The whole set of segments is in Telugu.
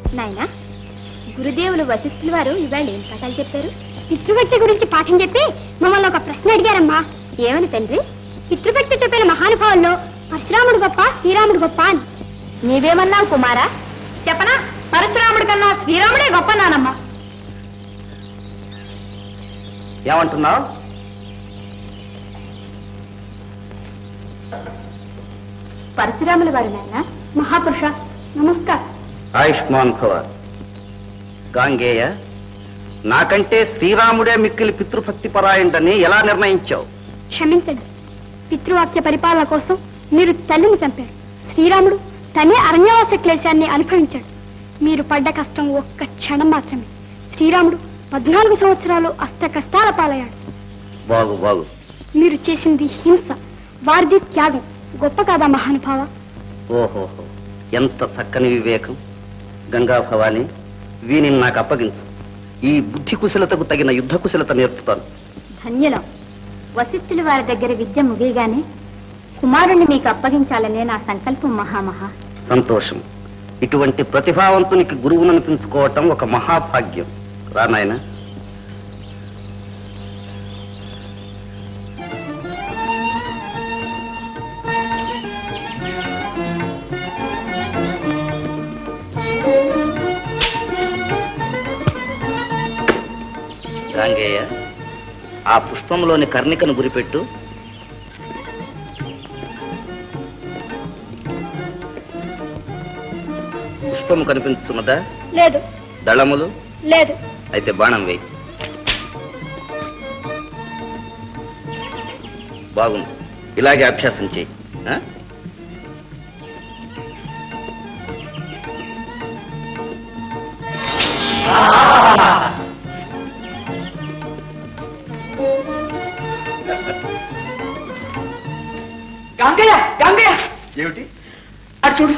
నాయనా గురుదేవులు వశిష్ఠుల వారు ఇవాళ ఏం కథలు చెప్పారు పితృభక్తి గురించి పాఠం చెప్పి మమ్మల్ని ఒక ప్రశ్న అడిగారమ్మా ఏమని తండ్రి పితృభక్తి చెప్పిన మహానుభావుల్లో పరశురాముడు గొప్ప శ్రీరాముడు గొప్ప అని నీవేమన్నావు కుమారా చెప్పనా పరశురాముడి కన్నా శ్రీరాముడే గొప్ప నానమ్మా ఏమంటున్నావు పరశురాముల వారు నాయన మహాపురుష నమస్కారం ఆయుష్మాన్ భవ గాంగేయ నాకంటే శ్రీరాముడే మిక్కిలి పితృభక్తి పరాయణుడని ఎలా నిర్ణయించావు క్షమించండి పితృవాక్య పరిపాలన కోసం మీరు తల్లిని చంపారు శ్రీరాముడు తనే అరణ్యవాస క్లేశాన్ని అనుభవించాడు మీరు పడ్డ కష్టం ఒక్క క్షణం మాత్రమే శ్రీరాముడు పద్నాలుగు సంవత్సరాలు అష్ట కష్టాల పాలయ్యాడు బాగు బాగు మీరు చేసింది హింస వారిది త్యాగం గొప్ప కాదా మహానుభావ ఓహోహో ఎంత చక్కని వివేకం గంగా భవాని వీనిని నాకు అప్పగించు ఈ బుద్ధి కుశలతకు తగిన యుద్ధ కుశలత నేర్పుతాను ధన్యులం వశిష్ఠుల వారి దగ్గర విద్య ముగియగానే కుమారుణ్ణి మీకు అప్పగించాలనే నా సంకల్పం మహామహా సంతోషం ఇటువంటి ప్రతిభావంతునికి గురువును అనిపించుకోవటం ఒక మహాభాగ్యం రానాయన గాంగేయ ఆ పుష్పంలోని కర్ణికను గురిపెట్టు పుష్పము కనిపించున్నదా లేదు దళములు లేదు అయితే బాణం వేయి బాగుంది ఇలాగే అభ్యాసం చేయి ఆ? గంగయ్య గంగయ్య ఏమిటి అటు చూడు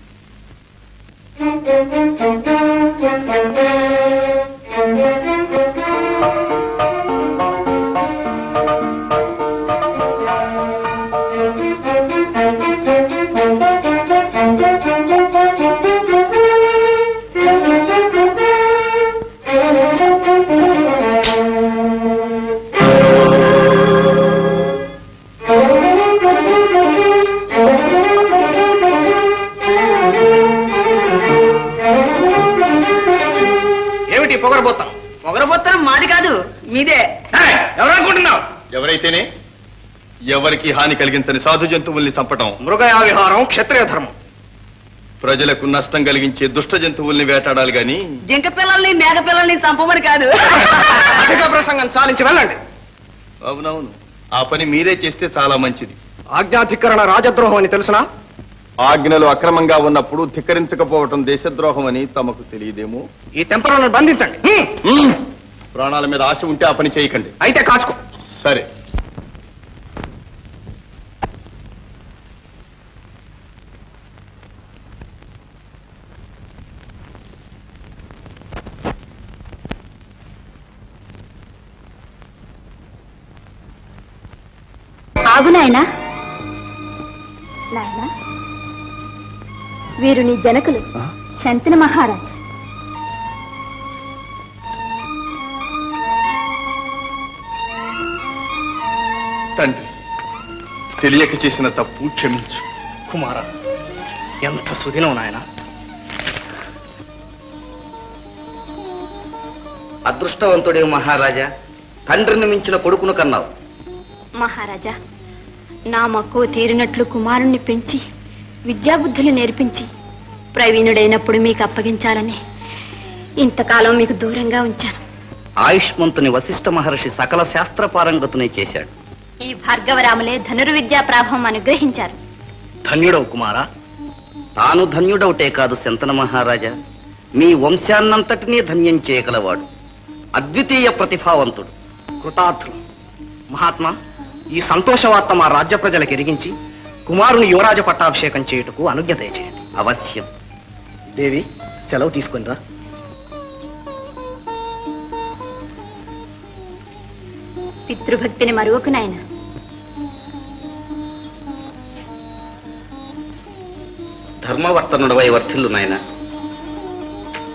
ఏమిటి పొగరబోతాం పొగరబోత్తనం మాది కాదు మీదే ఎవరనుకుంటున్నావు ఎవరైతేనే ఎవరికి హాని కలిగించని సాధు జంతువుల్ని చంపటం మృగయా విహారం క్షత్రియ ధర్మం ప్రజలకు నష్టం కలిగించే దుష్ట జంతువుల్ని వేటాడాలి గాని జింక పిల్లల్ని మేక పిల్లల్ని చంపమని కాదు అధిక ప్రసంగం చాలించి వెళ్ళండి అవునవును ఆ పని మీరే చేస్తే చాలా మంచిది ఆజ్ఞాధికరణ రాజద్రోహం అని తెలుసునా ఆజ్ఞలు అక్రమంగా ఉన్నప్పుడు ధిక్కరించకపోవటం దేశద్రోహం అని తమకు తెలియదేమో ఈ టెంపరలను బంధించండి హ్మ్. మ్మ్. ప్రాణాల మీద ఆశ ఉంటే ఆ పని చేయకండి అయితే కాచుకో సరే ఆగు నాయనా నాయనా వీరు నీ జనకులు శంతన మహారాజ్ తండ్రి తెలియక చేసిన తప్పు క్షమించు కుమార ఎంత సుదినం నాయన అదృష్టవంతుడే మహారాజా తండ్రిని మించిన కొడుకును కన్నావు మహారాజా నా మక్కువ తీరినట్లు కుమారుణ్ణి పెంచి విద్యాబుద్ధులు నేర్పించి ప్రవీణుడైనప్పుడు మీకు అప్పగించాలని ఇంతకాలం మీకు దూరంగా ఉంచాను ఆయుష్మంతుని వశిష్ఠ మహర్షి సకల శాస్త్ర పారంగతుని చేశాడు ఈ భార్గవరాములే ధనుర్విద్యా ప్రాభం అనుగ్రహించారు ధన్యుడవు కుమారా తాను ధన్యుడవుటే కాదు శంతన మహారాజా మీ వంశాన్నంతటినీ ధన్యం చేయగలవాడు అద్వితీయ ప్రతిభావంతుడు కృతార్థులు మహాత్మా ఈ సంతోష వార్త మా రాజ్య ప్రజలకు ఎరిగించి కుమారుని యువరాజ పట్టాభిషేకం చేయుటకు అనుజ్ఞ దయచేయండి అవశ్యం దేవి సెలవు తీసుకుని రా పితృభక్తిని మరువకు నాయన ధర్మవర్తనుడవై వర్ధిల్లు నాయన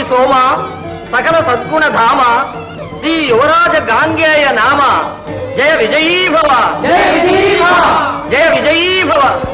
సోమ సకల సద్గుణ ధామ శ్రీ యువరాజ గాంగేయ నామ జయ విజయీ భవ జయ విజయీ భవ జయ విజయీ భవ